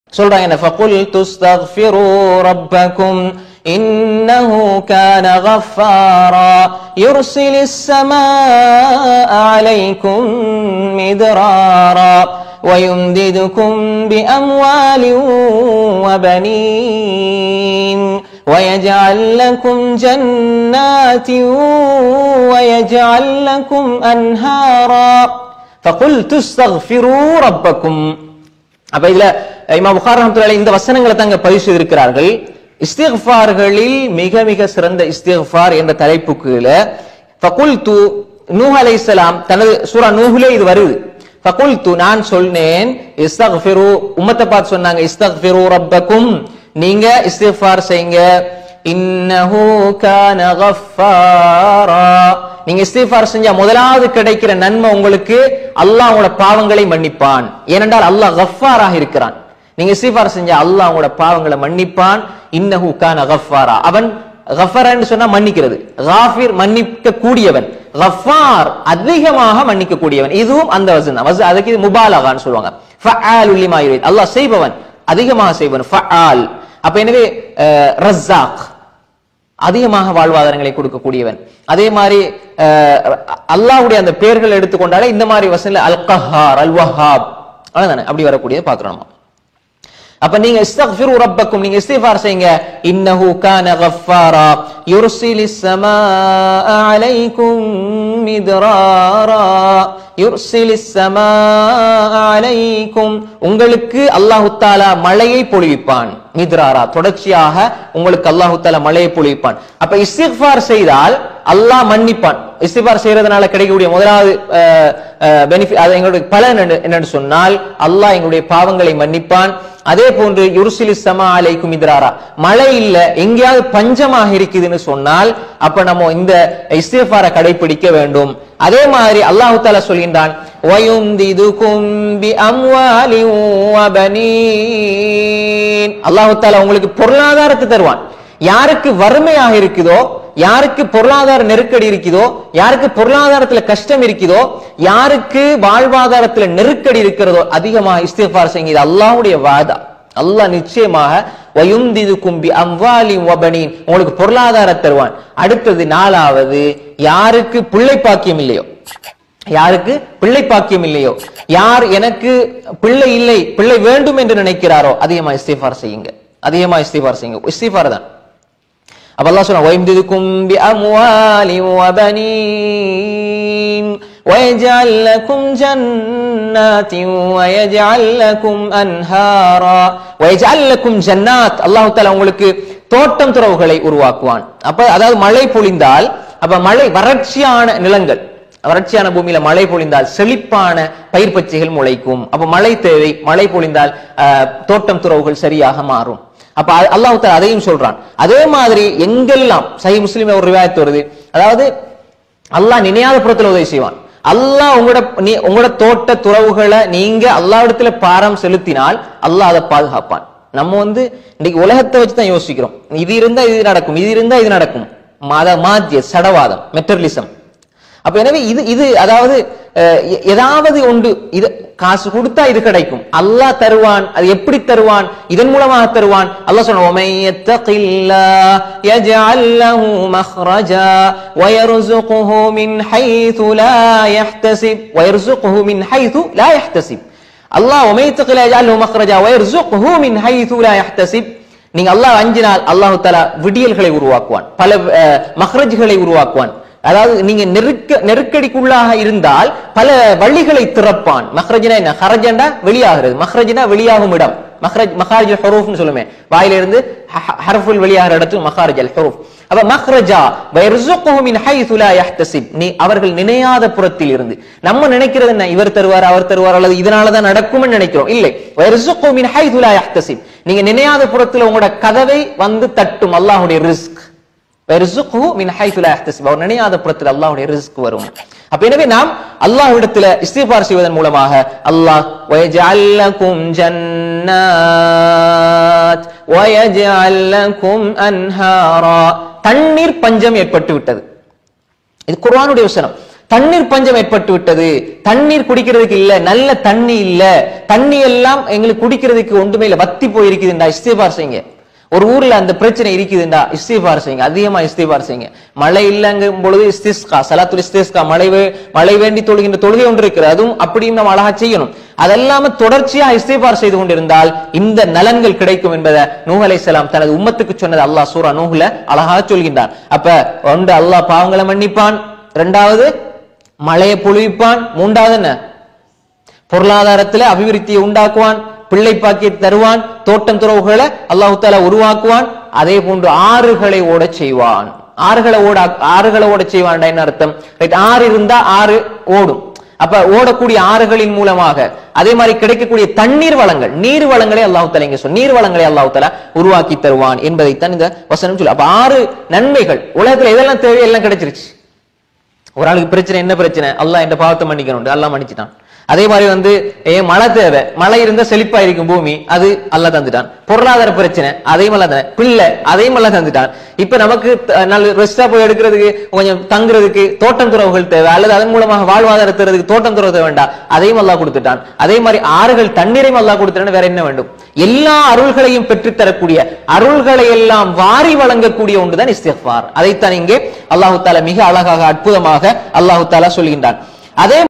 சொல்றாங்க என்ன ஃபகுல் துஸ்தக்ஃபிரு ரப்பக்கும் إنه كان غفارا يرسل السماء عليكم مدرارا ويمددكم بأموال وبنين ويجعل لكم جنات ويجعل لكم أنهارا فقلت استغفروا ربكم அப்ப இதுல இமாம் புகார் ரஹ்மத்துல்லாஹி இந்த வசனங்களை தாங்க பதிவு செய்திருக்கிறார்கள் இஸ்திக்ஃபார்களில் மிக மிக சிறந்த இஸ்திக்ஃபார் என்ற தலைப்புக்கு கீழ ஃபகுல்து நூஹ் அலைஹிஸ்ஸலாம் தனது சூரா நூஹ்லே இது வருது ஃபகுல்து நான் சொன்னேன் இஸ்தக்ஃபிரு உம்மத்தை பார்த்து சொன்னாங்க இஸ்தக்ஃபிரு ரப்பக்கும் நீங்க இஸ்திக்ஃபார் செய்யுங்க இன்னஹு கான கஃபாரா நீங்க இஸ்திஃபார் செஞ்சா முதலாவது கிடைக்கிற நன்மை உங்களுக்கு அல்லாஹ் உங்களோட பாவங்களை மன்னிப்பான் ஏனென்றால் அல்லாஹ் கஃபாராக இருக்கிறான் நீங்க இஸ்திஃபார் செஞ்சா அல்லாஹ் உங்களோட பாவங்களை மன்னிப்பான் இன்னஹு கான கஃபாரா அவன் கஃபரன்னு சொன்னா மன்னிக்கிறது காஃபிர் மன்னிக்க கூடியவன் கஃபார் அதிகமாக மன்னிக்க கூடியவன் இதுவும் அந்த வசனம் வச அதுக்கு இது முபாலகான்னு சொல்லுவாங்க ஃபஆலு லிமா யுரீத் அல்லாஹ் செய்பவன் அதிகமாக செய்பவன் ஃபஆல் அப்ப எனவே அஹ், ரஸ்ஸாக் அதிகமாக வாழ்வாதாரங்களை கொடுக்கக்கூடியவன் அதே மாதிரி அஹ், அல்லாஹ்வுடைய அந்த பெயர்கள் எடுத்துக்கொண்டாலே இந்த மாதிரி வசனல அல் கஹார் அல் வஹாப் அவ்வளவுதானே அப்படி வரக்கூடியதை பார்க்கிறோம் நம்ம. அப்ப நீங்க இஸ்தக்ஃபிரு ரப்பக்கும் நீங்க இஸ்திஃபார் செய்யுங்க இன்னஹு கான கஃபாரா யுர்சிலிஸ் ஸமாஅ அலைக்கும் மித்ராரா யுர்சிலிஸ் ஸமாஅ அலைக்கும் உங்களுக்கு அல்லாஹ் தஆலா மழையை பொழிவிப்பான் மித்ராரா தொடர்ச்சியாக உங்களுக்கு அல்லாஹ் தஆலா மழையை பொழிவிப்பான் அப்ப இஸ்திக்ஃபார் செய்தால் அல்லாஹ் மன்னிப்பான் இஸ்திஃபார் செய்யறதுனால கிடைக்கக்கூடிய முதலாவது பெனிஃபிட் அது எங்களுடைய பலன் என்ன- என்னன்னு சொன்னால் அல்லாஹ் எங்களுடைய பாவங்களை மன்னிப்பான் அதே போன்று யுருசிலி சமா அலைக்கும் இத்ராரா மழை இல்ல எங்கேயாவது பஞ்சமாக இருக்குதுன்னு சொன்னால் அப்ப நம்ம இந்த இஸ்திஃபாரை கடைபிடிக்க வேண்டும் அதே மாதிரி அல்லாஹ் தாலா சொல்கின்றான் وَيُمْدِدُكُمْ بِأَمْوَالٍ وَبَنِينَ அல்லாஹ் தாலா உங்களுக்கு பொருளாதாரத்தை தருவான் யாருக்கு வறுமையாக இருக்குதோ யாருக்கு பொருளாதார நெருக்கடி இருக்குதோ யாருக்கு பொருளாதாரத்துல கஷ்டம் இருக்குதோ யாருக்கு வாழ்வாதாரத்துல நெருக்கடி இருக்கிறதோ அதிகமாக இஸ்திஃபார் செய்யுங்க இது அல்லாஹ்வுடைய வாதா அல்லாஹ் நிச்சயமாக வயுந்திதுக்கும் பி அம்வாலி வபனீன் உங்களுக்கு பொருளாதார தருவான் அடுத்தது நாலாவது யாருக்கு பிள்ளை பாக்கியம் இல்லையோ யாருக்கு பிள்ளை பாக்கியம் இல்லையோ யார் எனக்கு பிள்ளை இல்லை பிள்ளை வேண்டும் என்று நினைக்கிறாரோ அதிகமா இஸ்திஃபார் செய்யுங்க அதிகமா இஸ்திஃபார் செய்யுங்க இஸ்திஃபார் தான் அப்ப அல்லாஹ் சொன்னா وَيُمْدِدُكُمْ بِأَمْوَالٍ وَبَنِينَ وَيَجْعَلْ لَكُمْ جَنَّاتٍ وَيَجْعَلْ لَكُمْ أَنْهَارًا وَيَجْعَلْ لَكُمْ جَنَّاتٍ அல்லாஹ் தஆலா உங்களுக்கு தோட்டம் துறவுகளை உருவாக்குவான் அப்ப அதாவது மழை பொழிந்தால் அப்ப மழை வறட்சியான நிலங்கள் வறட்சியான பூமியில மழை பொழிந்தால் செழிப்பான பயிர் பச்சைகள் முளைக்கும் அப்ப மழை தேவை மழை பொழிந்தால் ஆஹ், தோட்டம் துறவுகள் சரியாக மாறும் அப்ப அ- அல்லாஹ் தஆலா அதையும் சொல்றான் அதே மாதிரி எங்கெல்லாம் சஹி முஸ்லிம் ஒரு ரிவாயத் வருது அதாவது அல்லாஹ் நினையாத புறத்துல உதவி செய்வான் அல்லாஹ் உங்களோட நீ உங்களோட தோட்ட துறவுகளை நீங்க அல்லாஹ்விடத்துல பாரம் செலுத்தினால் அல்லாஹ் அதை பாதுகாப்பான் நம்ம வந்து இன்னைக்கு உலகத்தை வச்சு தான் யோசிக்கிறோம் இது இருந்தா இது நடக்கும் இது இருந்தா இது நடக்கும் மத மாத்திய சடவாதம் மெட்டர்லிசம் அப்ப எனவே இது இது அதாவது அஹ், எ- ஏதாவது ஒன்று இது காசு கொடுத்தா இது கிடைக்கும் அல்லாஹ் தருவான் அது எப்படி தருவான் இதன் மூலமாக தருவான் அல்லாஹ் சொன்ன "وَمَن يَتَّقِ اللَّهَ يَجْعَل لَّهُ مَخْرَجًا وَيَرْزُقْهُ مِنْ حَيْثُ لَا يَحْتَسِبُ وَيَرْزُقْهُ مِنْ حَيْثُ لَا يَحْتَسِبُ அல்லாஹ் وَمَن يَتَّقِ اللَّهَ يَجْعل له مَخْرَجًا وَيَرْزُقْهُ مِنْ حَيْثُ لَا يَحْتَسِبُ நீங்க அல்லாஹ் அஞ்சினால் அல்லாஹ் தஆலா விடியல்களை உருவாக்குவான் பல அஹ், மஹ்ரஜ்களை உருவாக்குவான் அதாவது நீங்க நெருக்க நெருக்கடிக்குள்ளாக இருந்தால் பல வழிகளை திறப்பான் மஹ்ரஜ்னா என்ன ஹரஜண்டா வெளியாகிறது மஹ்ரஜ்னா வெளியாகும் இடம் மஹ்ரஜ் மஹாரிஜ் ஹுரூஃப்னு சொல்லுமே வாயிலிருந்து ஹ- ஹர்ஃபுல் வெளியாகிற இடத்துக்கு மஹாரிஜ் அல் ஹுரூஃப் அப்ப மஹ்ரஜா வயர்சுக்குஹு மின் ஹைது லா யஹ்தசிப் நீ அவர்கள் நினையாத புறத்தில் இருந்து நம்ம நினைக்கிறது என்ன இவர் தருவார் அவர் தருவார் அல்லது இதனால தான் நடக்கும்னு நினைக்கிறோம் இல்லை வயர்சுக்குஹு மின் ஹைது லா யஹ்தசிப் நீங்க நினையாத புறத்தில் உங்களோட கதவை வந்து தட்டும் அல்லாஹ்வுடைய ரிஸ்க் வெர்சுக்ஹு மின் ஹைத்து லா யஹ்தசிப் அவர் நினையாத புறத்தில் அல்லாஹ்வுடைய ரிஸ்க் வரும் அப்ப எனவே நாம் அல்லாஹ்விடத்துல இஸ்திஃபார் செய்வதன் மூலமாக அல்லாஹ் வயஜஅல் லகும் ஜன்னாத் வயஜஅல் லகும் அன்ஹாரா தண்ணீர் பஞ்சம் ஏற்பட்டு விட்டது இது குர்ஆனுடைய வசனம் தண்ணீர் பஞ்சம் ஏற்பட்டு விட்டது தண்ணீர் குடிக்கிறதுக்கு இல்ல நல்ல தண்ணி இல்ல தண்ணி எல்லாம் எங்களுக்கு குடிக்கிறதுக்கு ஒன்றுமே இல்ல வத்தி போயிருக்குதுண்டா இஸ்திபார் செய்யுங்க ஒரு ஊர்ல அந்த பிரச்சனை இருக்குதுண்டா இஸ்திபார் செய்யுங்க அதிகமா இஸ்திபார் செய்யுங்க மழை இல்லங்கும் பொழுது இஸ்திஸ்கா சலாத்துல் இஸ்திஸ்கா மழை வே- மழை வேண்டி தொழுகின்ற தொழுகை ஒன்று இருக்கிறது அதுவும் அப்படியும் நம்ம அழகா செய்யணும் அதெல்லாம தொடர்ச்சியா இஸ்திபார் செய்து கொண்டிருந்தால் இந்த நலன்கள் கிடைக்கும் என்பதை நூஹ் அலைஹிஸ்ஸலாம் தனது உம்மத்துக்கு சொன்னது அல்லாஹ் சூரா நூஹ்ல அழகாக சொல்கின்றான் அப்ப ஒன்று அல்லாஹ் பாவங்களை மன்னிப்பான் இரண்டாவது மழையை பொழிவிப்பான் மூன்றாவது என்ன பொருளாதாரத்துல அபிவிருத்தியை உண்டாக்குவான் பிள்ளை பாக்கியை தருவான் தோட்டம் துறவுகளை அல்லாஹு தாலா உருவாக்குவான் அதே போன்று ஆறுகளை ஓடச் செய்வான் ஆறுகளை ஓட ஆறுகளை ஓட செய்வான் என்ன அர்த்தம் ரைட் ஆறு இருந்தா ஆறு ஓடும் அப்ப ஓடக்கூடிய ஆறுகளின் மூலமாக அதே மாதிரி கிடைக்கக்கூடிய தண்ணீர் வளங்கள் நீர் வளங்களை அல்லாஹு தாலா இங்க சொல் நீர் வளங்களை அல்லாஹு தாலா உருவாக்கி தருவான் என்பதைத்தான் இந்த வசனம் சொல்லு அப்ப ஆறு நன்மைகள் உலகத்துல எதெல்லாம் தேவை எல்லாம் கிடைச்சிருச்சு ஒரு ஆளுக்கு பிரச்சனை என்ன பிரச்சனை அல்லாஹ் என்ற பாவத்தை மன்னிக்கணும் அல்லாஹ் மன்னிச்சிட்டான் அதே மாதிரி வந்து ஏன் மழை தேவை மழை இருந்தா செழிப்பா இருக்கும் பூமி அது அல்லாஹ் தந்துட்டான் பொருளாதார பிரச்சனை அதையும் அல்லாஹ் தந்தான் பிள்ளை அதையும் அல்லாஹ் தந்துட்டான் இப்ப நமக்கு த- நல்ல ரெஸ்டா போய் எடுக்கிறதுக்கு கொஞ்சம் தங்குறதுக்கு தோட்டம் துறவுகள் தேவை அல்லது அதன் மூலமாக வாழ்வாதாரம் தருறதுக்கு தோட்டம் துறவு தேவை வேண்டாம் அதையும் அல்லாஹ் கொடுத்துட்டான் அதே மாதிரி ஆறுகள் தண்ணீரையும் அல்லாஹ் கொடுத்துட்டான் வேற என்ன வேண்டும் எல்லா அருள்களையும் பெற்றுத் தரக்கூடிய அருள்களை எல்லாம் வாரி வழங்கக்கூடிய ஒன்றுதான் இஸ்திஃபார் அதைத்தான் இங்கே அல்லாஹு தாலா மிக அழகாக அற்புதமாக அல்லாஹு தாலா சொல்கின்றான் அதே